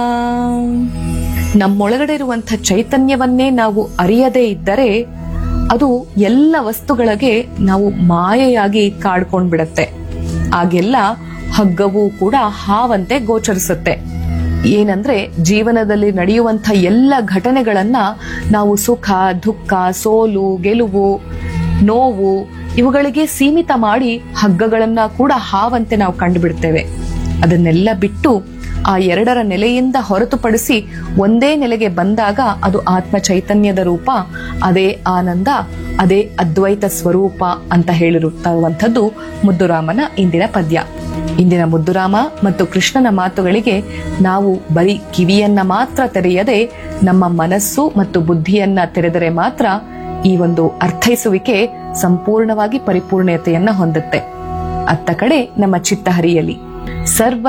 ನಮ್ಮೊಳಗಡೆ ಇರುವಂಥ ಚೈತನ್ಯವನ್ನೇ ನಾವು ಅರಿಯದೇ ಇದ್ದರೆ ಅದು ಎಲ್ಲ ವಸ್ತುಗಳಿಗೆ ನಾವು ಮಾಯೆಯಾಗಿ ಕಾಡ್ಕೊಂಡ್ಬಿಡತ್ತೆ ಆಗೆಲ್ಲ ಹಗ್ಗವೂ ಕೂಡ ಹಾವಂತೆ ಗೋಚರಿಸುತ್ತೆ ಏನಂದ್ರೆ ಜೀವನದಲ್ಲಿ ನಡೆಯುವಂಥ ಎಲ್ಲ ಘಟನೆಗಳನ್ನ ನಾವು ಸುಖ ದುಃಖ ಸೋಲು ಗೆಲುವು ನೋವು ಇವುಗಳಿಗೆ ಸೀಮಿತ ಮಾಡಿ ಹಗ್ಗಗಳನ್ನ ಕೂಡ ಹಾವಂತೆ ನಾವು ಕಂಡುಬಿಡ್ತೇವೆ ಅದನ್ನೆಲ್ಲ ಬಿಟ್ಟು ಆ ಎರಡರ ನೆಲೆಯಿಂದ ಹೊರತುಪಡಿಸಿ ಒಂದೇ ನೆಲೆಗೆ ಬಂದಾಗ ಅದು ಆತ್ಮ ಚೈತನ್ಯದ ರೂಪ ಅದೇ ಆನಂದ ಅದೇ ಅದ್ವೈತ ಸ್ವರೂಪ ಅಂತ ಹೇಳಿರುತ್ತಿರುವಂಥದ್ದು ಮುದ್ದುರಾಮನ ಇಂದಿನ ಪದ್ಯ ಇಂದಿನ ಮುದ್ದುರಾಮ ಮತ್ತು ಕೃಷ್ಣನ ಮಾತುಗಳಿಗೆ ನಾವು ಬರೀ ಕಿವಿಯನ್ನ ಮಾತ್ರ ತೆರೆಯದೆ ನಮ್ಮ ಮನಸ್ಸು ಮತ್ತು ಬುದ್ಧಿಯನ್ನ ತೆರೆದರೆ ಮಾತ್ರ ಈ ಒಂದು ಅರ್ಥೈಸುವಿಕೆ ಸಂಪೂರ್ಣವಾಗಿ ಪರಿಪೂರ್ಣತೆಯನ್ನ ಹೊಂದುತ್ತೆ ಅತ್ತ ಕಡೆ ನಮ್ಮ ಚಿತ್ತ ಹರಿಯಲಿ ಸರ್ವ